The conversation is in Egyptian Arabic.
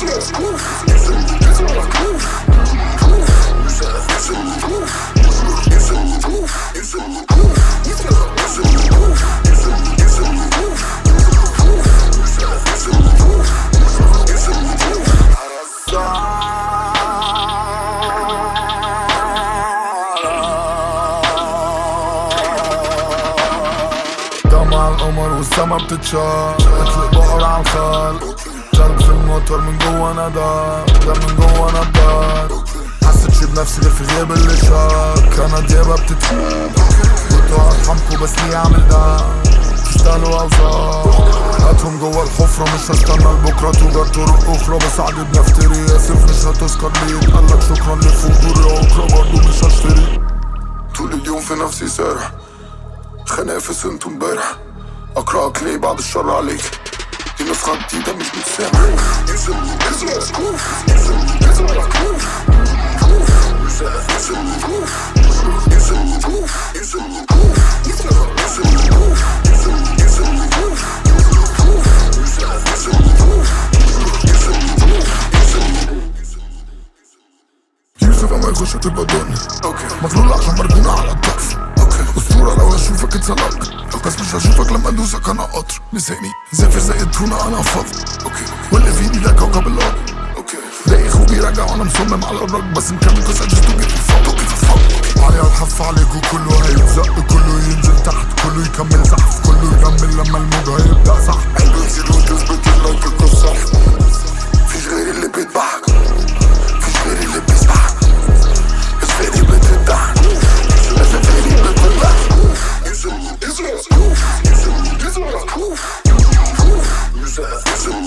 دمع القمر والسما بتتشال مثل بقر عالخال جلب في الموتور من جوا ندى ده من جوا نبات حسيت شي بنفسي غير في غياب اللي شاك انا ديابة بتتحب قلتوا ارحمكوا بس ليه اعمل ده تشتغلوا اوزار هاتهم جوا الحفرة مش هستنى لبكرة توجد طرق اخرى بس عادي بنفتري اسف مش هتذكر لي يتقالك شكرا لفضولي اكرة برضو مش هشتري طول اليوم في نفسي سارح خنافس انتو امبارح اقرأك ليه بعد الشر عليك دي نسخة جديدة مش متسامح يوسف اما يخش تبقى دنيا مغلول عشان مركونة على الطرف اسطورة لو اشوفك اتسلقت بس مش هشوفك لما ادوسك انا قطر لساني زافر زي التونة انا فاضي واللي في ايدي ده كوكب الارض دايخ وبيرجع وانا مصمم على الرج بس مكمل كوز I just don't give a fuck give a fuck علي الحف عليكوا كله هيتزق كله ينزل تحت كله يكمل زحف كله يكمل لما الموج هيبدأ صح قلبه يزيد وتثبت لك القصة فيش غيري اللي بيذبحك فيش غيري اللي بيسبحك بس غيري بتدعك بس غيري بتدعك Yusuf, Yusuf, Yusuf, Yusuf, Yusuf, Yusuf,